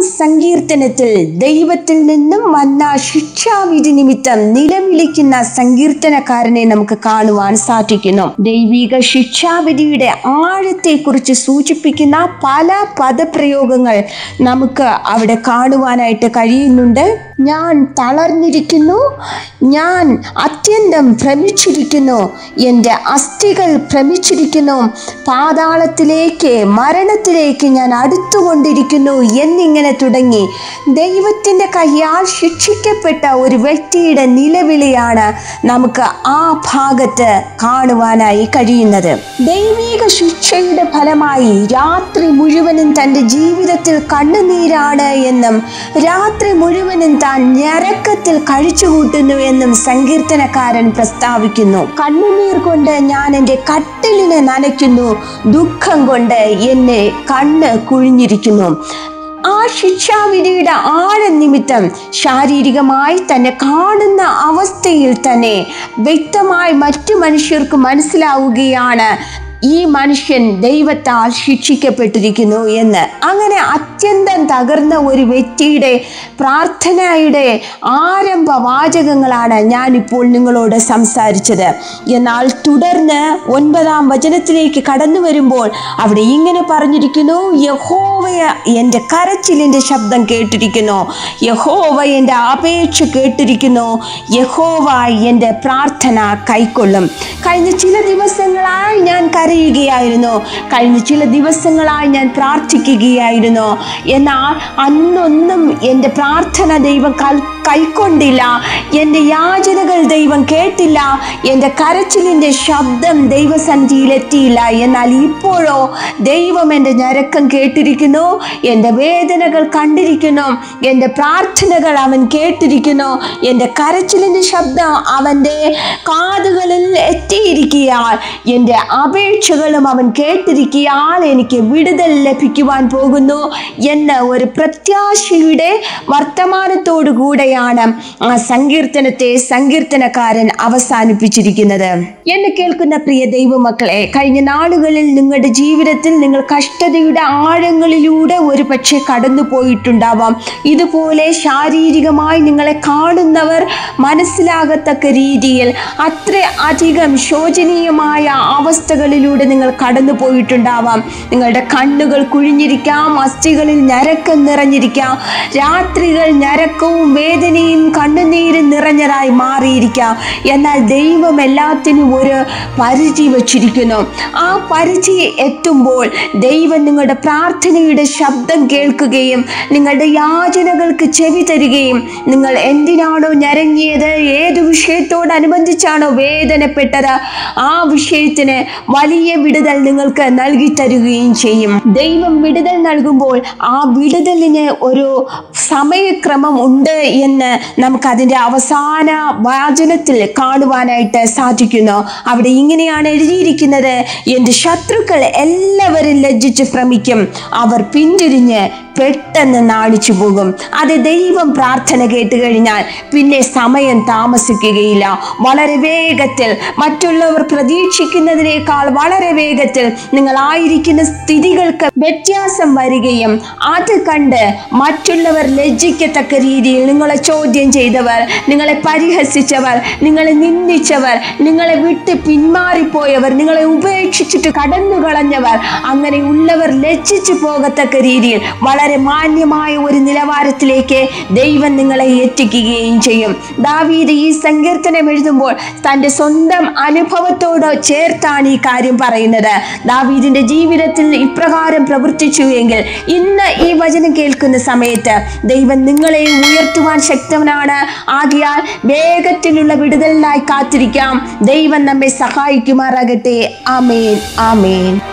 സങ്കീർത്തനത്തിൽ ദൈവത്തിൽ നിന്നും വന്ന ശിക്ഷാവിധി നിമിത്തം നിലവിളിക്കുന്ന സങ്കീർത്തനക്കാരനെ നമുക്ക് കാണുവാൻ സാധിക്കുന്നു ദൈവിക ശിക്ഷാവിധിയുടെ ആഴത്തെക്കുറിച്ച് സൂചിപ്പിക്കുന്ന പല പദപ്രയോഗങ്ങൾ നമുക്ക് അവിടെ കാണുവാനായിട്ട് കഴിയുന്നുണ്ട് ഞാൻ തളർന്നിരിക്കുന്നു ഞാൻ അത്യന്തം ഭ്രമിച്ചിരിക്കുന്നു എൻ്റെ അസ്ഥികൾ ഭ്രമിച്ചിരിക്കുന്നു പാതാളത്തിലേക്ക് മരണത്തിലേക്ക് ഞാൻ അടുത്തുകൊണ്ടിരിക്കുന്നു എന്നിങ്ങനെ തുടങ്ങി ദൈവത്തിൻ്റെ കയ്യാൽ ശിക്ഷിക്കപ്പെട്ട ഒരു വ്യക്തിയുടെ നിലവിളിയാണ് നമുക്ക് ആ ഭാഗത്ത് കാണുവാനായി കഴിയുന്നത് ദൈവിക ശിക്ഷയുടെ ഫലമായി രാത്രി മുഴുവനും തൻ്റെ ജീവിതത്തിൽ കണ്ണുനീരാണ് എന്നും രാത്രി മുഴുവനും താൻ ഞരക്കത്തിൽ കഴിച്ചുകൂട്ടുന്നു എന്നും സങ്കീർത്തനക്കാരൻ പ്രസ്താവിക്കുന്നു കണ്ണുനീർ കൊണ്ട് ഞാൻ എൻ്റെ കട്ടിലിനെ നനയ്ക്കുന്നു ദുഃഖം കൊണ്ട് എന്നെ കണ്ണ് കുഴിഞ്ഞിരിക്കുന്നു ആ ശിക്ഷാവിധിയുടെ ആഴം നിമിത്തം ശാരീരികമായി തന്നെ കാണുന്ന അവസ്ഥയിൽ തന്നെ വ്യക്തമായി മറ്റു മനുഷ്യർക്ക് മനസ്സിലാവുകയാണ് ഈ മനുഷ്യൻ ദൈവത്താൽ ശിക്ഷിക്കപ്പെട്ടിരിക്കുന്നു എന്ന് അങ്ങനെ അത്യന്തം തകർന്ന ഒരു വ്യക്തിയുടെ പ്രാർത്ഥനയുടെ ആരംഭ വാചകങ്ങളാണ് ഞാനിപ്പോൾ നിങ്ങളോട് സംസാരിച്ചത് എന്നാൽ തുടർന്ന് ഒൻപതാം വചനത്തിലേക്ക് കടന്നു വരുമ്പോൾ അവിടെ ഇങ്ങനെ പറഞ്ഞിരിക്കുന്നു യഹോവയ എൻ്റെ കരച്ചിലിൻ്റെ ശബ്ദം കേട്ടിരിക്കുന്നു യഹോവ എൻ്റെ അപേക്ഷ കേട്ടിരിക്കുന്നു യഹോവ എൻ്റെ പ്രാർത്ഥന കൈക്കൊള്ളും കഴിഞ്ഞ ചില ദിവസങ്ങളായി ഞാൻ കരയുകയായിരുന്നു കഴിഞ്ഞ ചില ദിവസങ്ങളായി ഞാൻ പ്രാർത്ഥിക്കുകയായിരുന്നു എന്നാൽ അന്നൊന്നും എൻ്റെ പ്രാർത്ഥന ദൈവം കൽ- കൈക്കൊണ്ടില്ല എൻ്റെ യാചനകൾ ദൈവം കേട്ടില്ല എൻ്റെ കരച്ചിലിൻ്റെ ശബ്ദം ദൈവസന്ധിയിലെത്തിയില്ല എന്നാൽ ഇപ്പോഴോ ദൈവം എൻ്റെ ഞരക്കം കേട്ടിരിക്കുന്നു എൻ്റെ വേദനകൾ കണ്ടിരിക്കുന്നു എൻ്റെ പ്രാർത്ഥനകൾ അവൻ കേട്ടിരിക്കുന്നു എൻ്റെ കരച്ചിലിൻ്റെ ശബ്ദം അവൻ്റെ കാതുകളിൽ എത്തിയിരിക്കുകയാൽ എൻ്റെ അപേക്ഷകളും അവൻ കേട്ടിരിക്കുകയാൽ എനിക്ക് വിടുതൽ ലഭിക്കുവാൻ പോകുന്നു എന്ന ഒരു പ്രത്യാശയുടെ വർത്തമാനത്തോടു കൂടെയാണ് ആ സങ്കീർത്തനത്തെ സങ്കീർത്തനക്കാരൻ അവസാനിപ്പിച്ചിരിക്കുന്നത് എന്നെ കേൾക്കുന്ന പ്രിയ ദൈവമക്കളെ കഴിഞ്ഞ നാളുകളിൽ നിങ്ങളുടെ ജീവിതത്തിൽ നിങ്ങൾ കഷ്ടതയുടെ ആഴങ്ങളിലൂടെ ഒരു പക്ഷേ കടന്നു പോയിട്ടുണ്ടാവാം ഇതുപോലെ ശാരീരികമായി നിങ്ങളെ കാണുന്നവർ മനസ്സിലാകത്തക്ക രീതിയിൽ അത്ര അധികം ശോചനീയമായ അവസ്ഥകളിലൂടെ നിങ്ങൾ കടന്നു പോയിട്ടുണ്ടാവാം നിങ്ങളുടെ കണ്ണുകൾ കുഴിഞ്ഞിരിക്കാം അസ്ഥികളിൽ ഞരക്കം നിറഞ്ഞിരിക്കാം രാത്രികൾ ഞരക്കവും വേദനയും കണ്ണുനീരും നിറഞ്ഞതായി മാറിയിരിക്കാം എന്നാൽ ദൈവം എല്ലാത്തിനും ഒരു പരിധി വച്ചിരിക്കുന്നു ആ പരിധി എത്തുമ്പോൾ ദൈവം നിങ്ങളുടെ പ്രാർത്ഥനയുടെ ശബ്ദം കേൾക്കുകയും നിങ്ങളുടെ യാചനകൾക്ക് ചെവി തരികയും നിങ്ങൾ എന്തിനാണോ ഞരങ്ങിയത് ഏത് വിഷയത്തോടനുബന്ധിച്ചാണോ വേദനപ്പെട്ടത് ആ വിഷയത്തിന് വലിയ വിടുതൽ നിങ്ങൾക്ക് നൽകി തരുകയും ചെയ്യും ദൈവം വിടുതൽ നൽകുമ്പോൾ ആ വിടുതലിന് ഒരു സമയക്രമം ഉണ്ട് എന്ന് നമുക്ക് അതിൻ്റെ അവസാന വാചനത്തിൽ കാണുവാനായിട്ട് സാധിക്കുന്നു അവിടെ ഇങ്ങനെയാണ് എഴുതിയിരിക്കുന്നത് എൻ്റെ ശത്രുക്കൾ എല്ലാവരും ലജ്ജിച്ച് ഭ്രമിക്കും അവർ പിന്തിരിഞ്ഞ് പെട്ടെന്ന് നാണിച്ചു പോകും അത് ദൈവം പ്രാർത്ഥന കേട്ട് കഴിഞ്ഞാൽ പിന്നെ സമയം താമസിക്കുകയില്ല വളരെ വേഗത്തിൽ മറ്റുള്ളവർ പ്രതീക്ഷിക്കുന്നതിനേക്കാൾ വളരെ വേഗത്തിൽ നിങ്ങളായിരിക്കുന്ന സ്ഥിതികൾക്ക് വ്യത്യാസം വരികയും അത് കണ്ട് മറ്റുള്ളവർ ലജ്ജിക്കത്തക്ക രീതിയിൽ നിങ്ങളെ ചോദ്യം ചെയ്തവർ നിങ്ങളെ പരിഹസിച്ചവർ നിങ്ങളെ നിന്ദിച്ചവർ നിങ്ങളെ വിട്ട് പിന്മാറിപ്പോയവർ നിങ്ങളെ ഉപേക്ഷിച്ചിട്ട് കടന്നു കളഞ്ഞവർ അങ്ങനെ ഉള്ളവർ ലജ്ജിച്ചു പോകത്തക്ക രീതിയിൽ വളരെ മാന്യമായ ഒരു നിലവാരത്തിലേക്ക് ദൈവം നിങ്ങളെ എത്തിക്കുകയും ചെയ്യും ദാവീദ് ഈ സങ്കീർത്തനം എഴുതുമ്പോൾ തൻ്റെ സ്വന്തം അനുഭവത്തോട് ചേർത്താണ് ഈ കാര്യം പറയുന്നത് ദാവീദിന്റെ ജീവിതത്തിൽ ഇപ്രകാരം പ്രവർത്തിച്ചു എങ്കിൽ ഇന്ന് ഈ വചനം കേൾക്കുന്ന സമയത്ത് ദൈവം നിങ്ങളെ ഉയർത്തുവാൻ ശക്തവനാണ് ആകിയാൽ വേഗത്തിലുള്ള വിടുതലിനായി കാത്തിരിക്കാം ദൈവം നമ്മെ സഹായിക്കുമാറാകട്ടെ ആമേൻ ആമേൻ